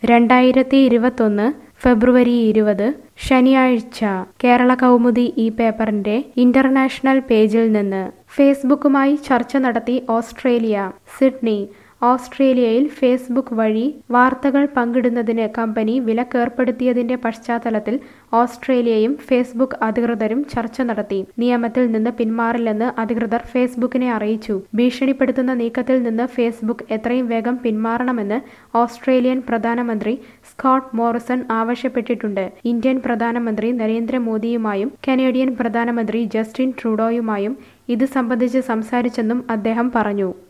രണ്ടായിരത്തി ഇരുപത്തൊന്ന് ഫെബ്രുവരി ഇരുപത് ശനിയാഴ്ച കേരള കൗമുദി ഈ പേപ്പറിന്റെ ഇന്റർനാഷണൽ പേജിൽ നിന്ന് ഫേസ്ബുക്കുമായി ചർച്ച നടത്തി ഓസ്ട്രേലിയ സിഡ്നി ഓസ്ട്രേലിയയിൽ ഫേസ്ബുക്ക് വഴി വാർത്തകൾ പങ്കിടുന്നതിന് കമ്പനി വിലക്കേർപ്പെടുത്തിയതിന്റെ പശ്ചാത്തലത്തിൽ ഓസ്ട്രേലിയയും ഫേസ്ബുക്ക് അധികൃതരും ചർച്ച നടത്തി നിയമത്തിൽ നിന്ന് പിന്മാറില്ലെന്ന് അധികൃതർ ഫേസ്ബുക്കിനെ അറിയിച്ചു ഭീഷണിപ്പെടുത്തുന്ന നീക്കത്തിൽ നിന്ന് ഫേസ്ബുക്ക് എത്രയും വേഗം പിന്മാറണമെന്ന് ഓസ്ട്രേലിയൻ പ്രധാനമന്ത്രി സ്കോട്ട് മോറിസൺ ആവശ്യപ്പെട്ടിട്ടുണ്ട് ഇന്ത്യൻ പ്രധാനമന്ത്രി നരേന്ദ്രമോദിയുമായും കനേഡിയൻ പ്രധാനമന്ത്രി ജസ്റ്റിൻ ട്രൂഡോയുമായും ഇത് സംബന്ധിച്ച് സംസാരിച്ചെന്നും അദ്ദേഹം പറഞ്ഞു